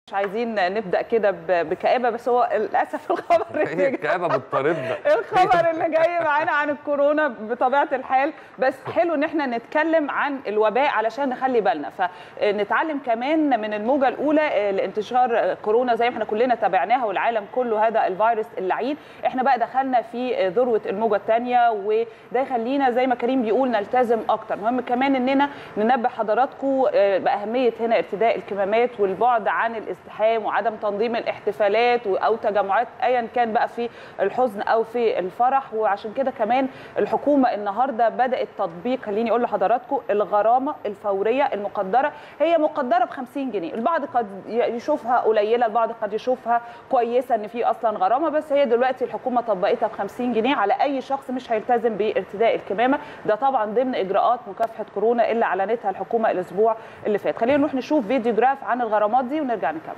مش عايزين نبدا كده ب- بكآبه بس هو للاسف الخبر هي اللي الكآبة بتطاردنا الخبر اللي جاي معانا عن الكورونا بطبيعه الحال بس حلو ان احنا نتكلم عن الوباء علشان نخلي بالنا فنتعلم كمان من الموجه الاولى لانتشار كورونا زي ما احنا كلنا تابعناها والعالم كله هذا الفيروس اللعين احنا بقى دخلنا في ذروه الموجه الثانيه وده يخلينا زي ما كريم بيقول نلتزم اكتر مهم كمان اننا ننبه حضراتكم باهميه هنا ارتداء الكمامات والبعد عن الازدحام وعدم تنظيم الاحتفالات او تجمعات ايا كان بقى في الحزن او في الفرح وعشان كده كمان الحكومه النهارده بدات تطبيق خليني اقول لحضراتكم الغرامه الفوريه المقدره هي مقدره ب 50 جنيه البعض قد يشوفها قليله البعض قد يشوفها كويسه ان في اصلا غرامه بس هي دلوقتي الحكومه طبقتها ب 50 جنيه على اي شخص مش هيلتزم بارتداء الكمامه ده طبعا ضمن اجراءات مكافحه كورونا اللي اعلنتها الحكومه الاسبوع اللي فات خلينا نروح نشوف فيديو جراف عن الغرامات دي ونرجع نكمل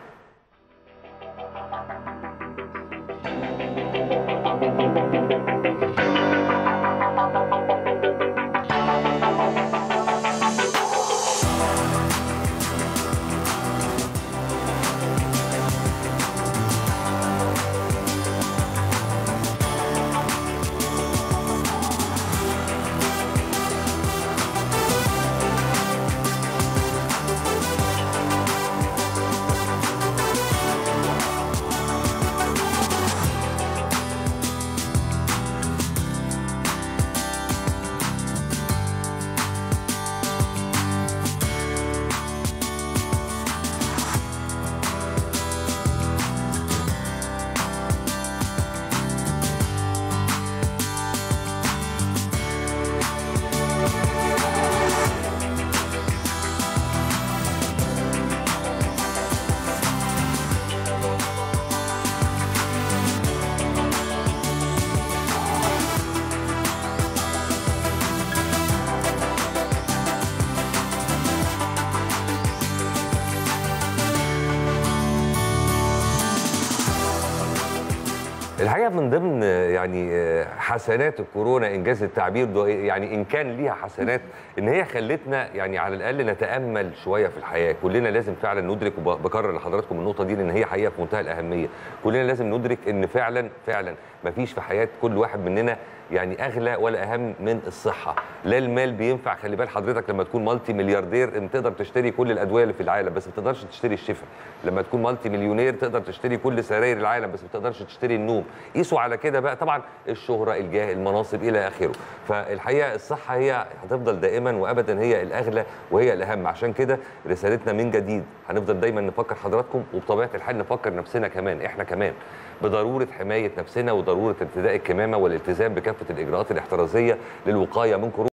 الحقيقه من ضمن يعني حسنات الكورونا انجاز التعبير ده يعني ان كان ليها حسنات ان هي خلتنا يعني على الاقل نتامل شويه في الحياه كلنا لازم فعلا ندرك وبكرر لحضراتكم النقطه دي لان هي حقيقه في منتهى الاهميه كلنا لازم ندرك ان فعلا فعلا مفيش في حياه كل واحد مننا يعني اغلى ولا اهم من الصحه لا المال بينفع خلي بال حضرتك لما تكون مالتي ملياردير انت تقدر تشتري كل الادويه اللي في العالم بس ما تقدرش تشتري الشفاء لما تكون مالتي مليونير تقدر تشتري كل سراير العالم بس ما تقدرش تشتري النوم قيسوا على كده بقى طبعا الشهره الجاه المناصب الى اخره فالحقيقه الصحه هي هتفضل دائما وابدا هي الاغلى وهي الاهم عشان كده رسالتنا من جديد هنفضل دايما نفكر حضراتكم وبطبيعه الحال نفكر نفسنا كمان احنا كمان بضروره حمايه نفسنا وضروره ارتداء الكمامه والالتزام بكافه الاجراءات الاحترازيه للوقايه من كورونا